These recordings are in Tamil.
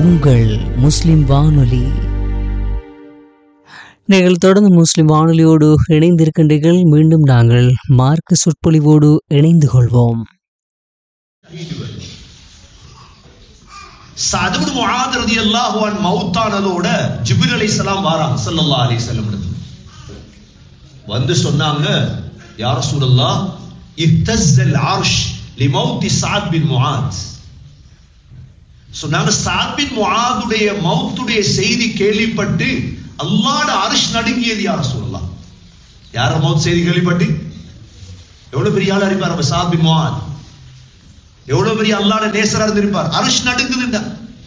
உங்கள் முஸ்லிம் வானொலி நீங்கள் தொடர்ந்து முஸ்லிம் வானொலியோடு இணைந்திருக்கின்றீர்கள் மீண்டும் நாங்கள் மார்க்க சொற்பொழிவோடு இணைந்து கொள்வோம் சதுபு முஆத் ரலியல்லாஹு அன்ஹு மௌத்தானதோட ஜிப்ரீல் அலைஹிஸ்ஸலாம் வாராங்க ஸல்லல்லாஹு அலைஹி வஸல்லம் இடத்துல வந்து சொன்னாங்க யா ரசூலல்லாஹ் இஹ்தஸ்ஸல் அர்ஷ் லிமௌத்தி சஅத் பின் முஆத் சொன்னாங்க சஅத் பின் முஆதுடைய மௌத்துடைய செய்தி கேள்விப்பட்டு அல்லாஹ்ட அர்ஷ் நடுங்கியது யா ரசூலல்லாஹ் யார மௌத் செய்தி கேள்விப்பட்டு எவ்வளவு பெரிய ஆளா இருப்பார் நம்ம சஅத் பின் முஆத் எவ்வளவு பெரிய அல்லாட நேசரா இருந்திருப்பார் அரிஷ் நடுங்குதுண்டா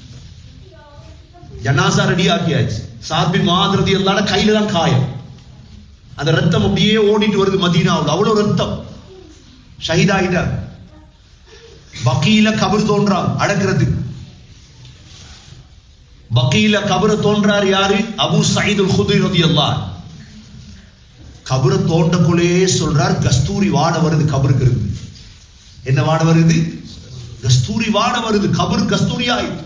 ஜனாசா ரெடி ஆக்கியாச்சு சாத்பின் மாதிரி அல்லாட கையில தான் காயம் அந்த ரத்தம் அப்படியே ஓடிட்டு வருது மதீனாவில் அவ்வளவு ரத்தம் ஷஹீதாயிட்டார் பக்கீல கபர் தோன்றான் அடக்கிறதுக்கு பக்கீல கபர தோன்றார் யாரு அபு சயீதுல் குதுரி ரலியல்லாஹு கபர தோண்டக்குள்ளே சொல்றார் கஸ்தூரி வாட வருது கபருக்கு இருந்து என்ன வாட வருது கஸ்தூரி வாட வருது கபர் கஸ்தூரி ஆயிட்டு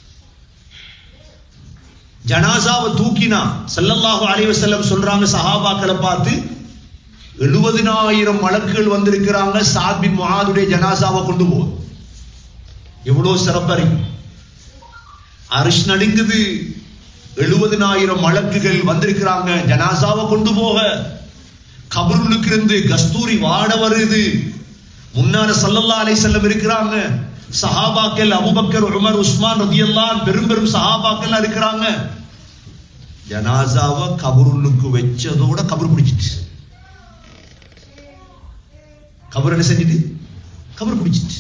ஜனாசாவை தூக்கினா ஸல்லல்லாஹு அலைஹி வஸல்லம் சொல்றாங்க சஹாபாக்களை பார்த்து எழுபதினாயிரம் மலக்குகள் வந்திருக்கிறாங்க சாத் பின் முஆதுடைய ஜனாசாவை கொண்டு போ எவ்வளவு சிறப்பறி அரிஷ் நடுங்குது எழுபதினாயிரம் மலக்குகள் வந்திருக்கிறாங்க ஜனாசாவை கொண்டு போக கபருளுக்கு இருந்து கஸ்தூரி வாட வருது முன்னால சல்லல்லா அலை செல்லம் இருக்கிறாங்க சஹாபாக்கள் அபுபக்கர் உமர் உஸ்மான் ரதியல்லான் பெரும் பெரும் சஹாபாக்கள் இருக்கிறாங்க ஜனாசாவ கபருள்ளுக்கு வச்சதோட கபர் பிடிச்சிட்டு கபர் என்ன செஞ்சுட்டு கபர் பிடிச்சிட்டு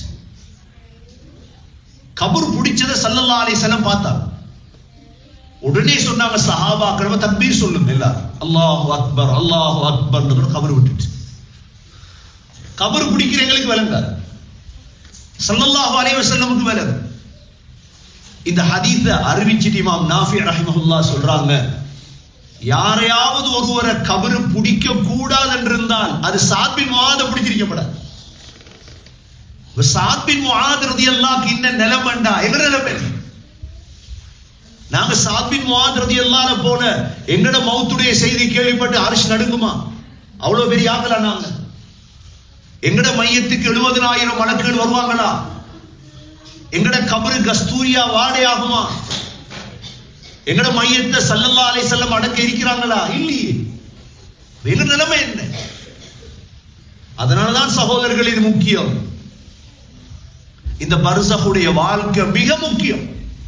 கபர் பிடிச்சத சல்லல்லா அலை செல்லம் பார்த்தாங்க உடனே சொன்னாங்க சஹாபாக்கள் தக்பீர் சொல்லுங்க எல்லாரும் அல்லாஹு அக்பர் அல்லாஹு அக்பர் கபர் விட்டுட்டு கபர் பிடிக்கிற எங்களுக்கு விளங்காது சல்லல்லாஹு அலைஹி வஸல்லமுக்கு விளங்கு இந்த ஹதீஸ அறிவிச்சிட்டு இமாம் நாஃபி ரஹிமஹுல்லா சொல்றாங்க யாரையாவது ஒருவரை கபரு பிடிக்க கூடாது என்றிருந்தால் அது சாத்பின் முஆத பிடிச்சிருக்கப்படாது சாத்பின் முஆத் ரலியல்லாஹு இன்ன நிலைமண்டா எங்க நிலைமை நாங்க சாத்பின் முஆத் ரலியல்லாஹு போன எங்கட மௌத்துடைய செய்தி கேள்விப்பட்டு அரிசி நடுங்குமா அவ்வளவு பெரிய ஆகலா நாங்க எங்கட மையத்துக்கு எழுபதனாயிரம் வழக்குகள் வருவாங்களா எங்கட கபரு கஸ்தூரியா வாடை ஆகுமா எங்கட மையத்தை சல்லல்லா அலை செல்லம் அடக்க இருக்கிறாங்களா இல்லையே எங்க நிலைமை என்ன அதனாலதான் சகோதரர்கள் இது முக்கியம் இந்த பரிசகுடைய வாழ்க்கை மிக முக்கியம்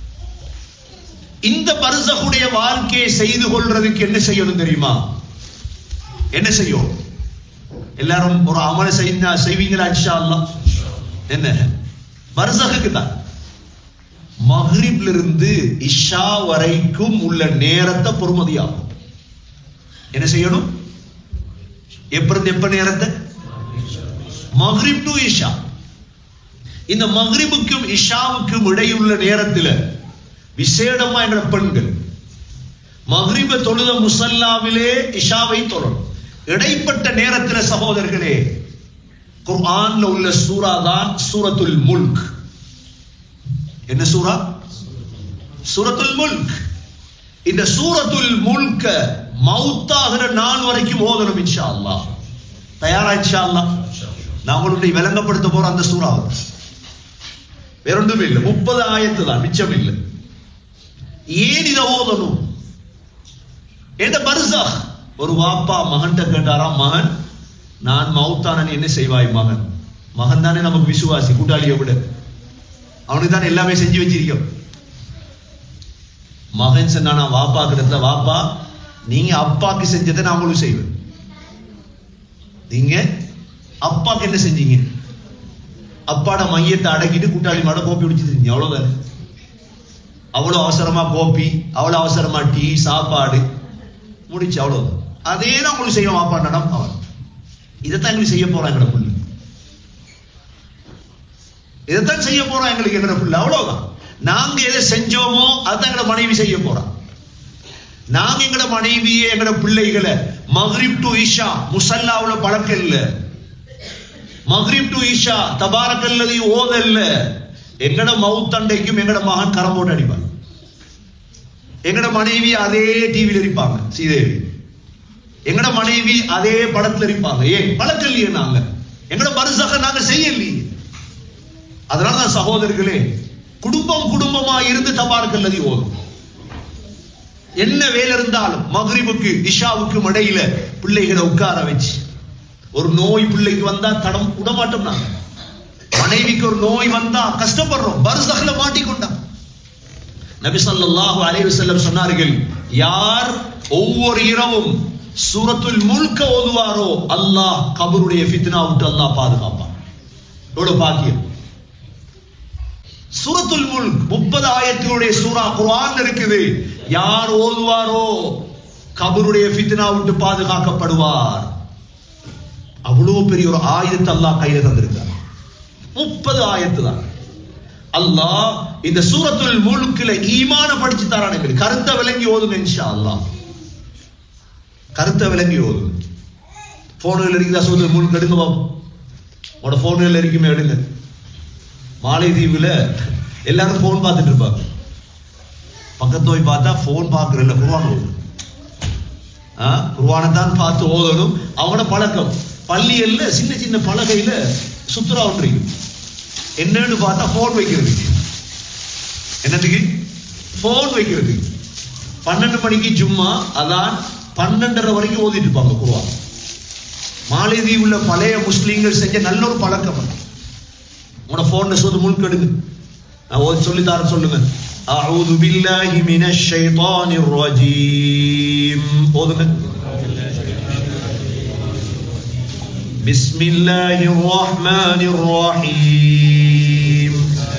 இந்த பரிசகுடைய வாழ்க்கையை செய்து கொள்றதுக்கு என்ன செய்யணும் தெரியுமா என்ன செய்யும் எல்லாரும் ஒரு அமல செய்ய செய்வீங்களா இன்ஷா அல்லாஹ் என்ன பர்சகுக்கு தான் மஹ்ரிப்ல இருந்து இஷா வரைக்கும் உள்ள நேரத்தை பொறுமதியாகும் என்ன செய்யணும் எப்ப இருந்து எப்ப நேரத்தை மஹ்ரிப் டு இஷா இந்த மஹ்ரிபுக்கும் இஷாவுக்கும் இடையுள்ள நேரத்தில் விசேடமா என்ற பெண்கள் மஹ்ரிப தொழுத முசல்லாவிலே இஷாவை தொழணும் இடைப்பட்ட நேரத்தில் சகோதரர்களே குர்ஆன்ல உள்ள சூரா தான் சூரத்துல் முல்க் என்ன சூரா சூரத்துல் முல்க் இந்த சூரத்துல் முல்க மௌத்தாகிற நாள் வரைக்கும் ஓதணும் இன்ஷா அல்லாஹ் தயாரா இன்ஷா அல்லாஹ் நான் உங்களுடைய விளங்கப்படுத்த போற அந்த சூறாவை வேறொன்றும் இல்லை முப்பது ஆயத்து தான் மிச்சம் இல்லை ஏன் இதை ஓதணும் எந்த பரிசா ஒரு வாப்பா மகன்கிட்ட கேட்டாராம் மகன் நான் மௌத்தானன் என்ன செய்வாய் மகன் மகன் தானே நமக்கு விசுவாசி கூட்டாளியை விட அவனுக்கு தானே எல்லாமே செஞ்சு வச்சிருக்கோம் மகன் சொன்னானா வாப்பா கிட்ட வாப்பா நீங்க அப்பாக்கு செஞ்சதை நான் உங்களுக்கு செய்வேன் நீங்க அப்பாக்கு என்ன செஞ்சீங்க அப்பாட மையத்தை அடக்கிட்டு கூட்டாளி மாட கோப்பி குடிச்சிருந்தீங்க அவ்வளவுதானே அவ்வளவு அவசரமா கோப்பி அவ்வளவு அவசரமா டீ சாப்பாடு முடிச்சு அவ்வளவுதான் அதே தான் உங்களுக்கு செய்ய வாப்பா நடம் அவன் இதைத்தான் எங்களுக்கு செய்ய போறான் எங்கட புள்ளு இதைத்தான் செய்ய போறான் எங்களுக்கு எங்கட புள்ளு அவ்வளவுதான் நாங்க எதை செஞ்சோமோ அதான் எங்கட மனைவி செய்ய போறான் நாங்க எங்கட மனைவியே எங்கட பிள்ளைகளை மஹ்ரிப் டு இஷா முசல்லாவுல பழக்கம் இல்ல மஹ்ரிப் டு இஷா தபாரக்கல்லதி ஓதல்ல எங்கட மவுத்தண்டைக்கும் எங்கட மகன் கரம் போட்டு அடிப்பான் எங்கட மனைவி அதே டிவியில் இருப்பாங்க ஸ்ரீதேவி எங்கட மனைவி அதே படத்துல இருப்பாங்க ஏன் பழக்கம் இல்லையே நாங்க எங்கட பரிசாக நாங்க செய்யலையே அதனால சகோதரர்களே குடும்பம் குடும்பமா இருந்து தபார்க்கல்லதி ஓதும் என்ன வேலை இருந்தாலும் மகரிபுக்கு இஷாவுக்கும் இடையில பிள்ளைகளை உட்கார வச்சு ஒரு நோய் பிள்ளைக்கு வந்தா தடம் விடமாட்டோம் நாங்க மனைவிக்கு ஒரு நோய் வந்தா கஷ்டப்படுறோம் பரிசகல மாட்டிக்கொண்டா நபி ஸல்லல்லாஹு அலைஹி வஸல்லம் சொன்னார்கள் யார் ஒவ்வொரு இரவும் சூரத்துல் முல்க ஓதுவாரோ அல்லாஹ் கபருடைய ஃபித்னா விட்டு அல்லாஹ் பாதுகாப்பான் எவ்வளவு பாக்கியம் சூரத்துல் முல்க் முப்பது ஆயத்தினுடைய சூரா குர்ஆன் இருக்குது யார் ஓதுவாரோ கபருடைய ஃபித்னா விட்டு பாதுகாக்கப்படுவார் அவ்வளவு பெரிய ஒரு ஆயுதத்தை அல்லாஹ் கையில தந்திருக்கார் முப்பது ஆயத்து தான் அல்லாஹ் இந்த சூரத்துல் முழுக்கில ஈமான படிச்சு தரான் எங்களுக்கு கருத்தை விளங்கி ஓதுங்க இன்ஷா அல்லாஹ் கருத்தை விளங்கி ஓதுங்க போன்கள் இருக்குதா சூரத்துல் முழுக்க எடுங்க பாப்போம் உங்களோட போன்கள் இருக்குமே எடுங்க மாலைதீவுல எல்லாரும் போன் பார்த்துட்டு இருப்பாங்க பக்கத்து போய் பார்த்தா போன் பார்க்கறதில்ல குர்ஆன் ஓதும் குர்ஆனை தான் பார்த்து ஓதணும் அவனோட பழக்கம் பள்ளியல்ல சின்ன சின்ன பலகையில சுத்துரா ஒன்றியும் என்னன்னு பார்த்தா போன் வைக்கிறது என்னதுக்கு போன் வைக்கிறது பன்னெண்டு மணிக்கு ஜும்மா அதான் பன்னெண்டரை வரைக்கும் ஓதிட்டு இருப்பாங்க குருவான் மாலைதீவுல பழைய முஸ்லீம்கள் செஞ்ச நல்ல ஒரு பழக்கம் அது. உங்களோட போன்ல சொல்லு முழுக்கெடுங்க நான் ஓதி சொல்லி தரேன் சொல்லுங்க أعوذ بالله من الشيطان الرجيم ஓதுங்க بسم الله الرحمن الرحيم